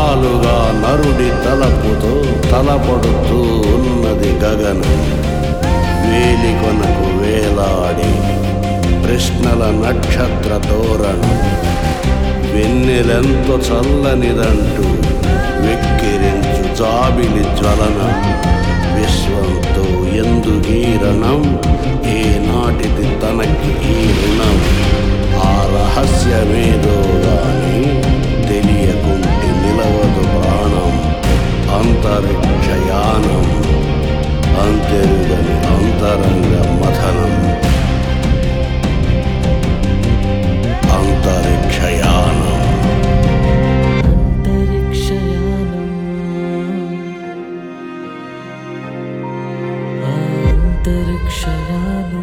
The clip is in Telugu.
తరాలుగా నరుడి తలపుతో తలపడుతూ ఉన్నది గగనం వేలికొనకు వేలాడి ప్రశ్నల నక్షత్ర తోరణం వెన్నెలెంతో చల్లనిదంటూ వెక్కిరించు జాబిలి జ్వలనం విశ్వంతో ఎందుకీరణం ఏ నాటిది తనకి ఈ రుణం ఆ రహస్యమేదో గాని తెలియకుంటే నిలవదు ప్రాణం అంతరిక్షయానం అంతెరుగని అంతరంగ మథనం అంతరిక్షయానం అంతరిక్షయానం అంతరిక్షయానం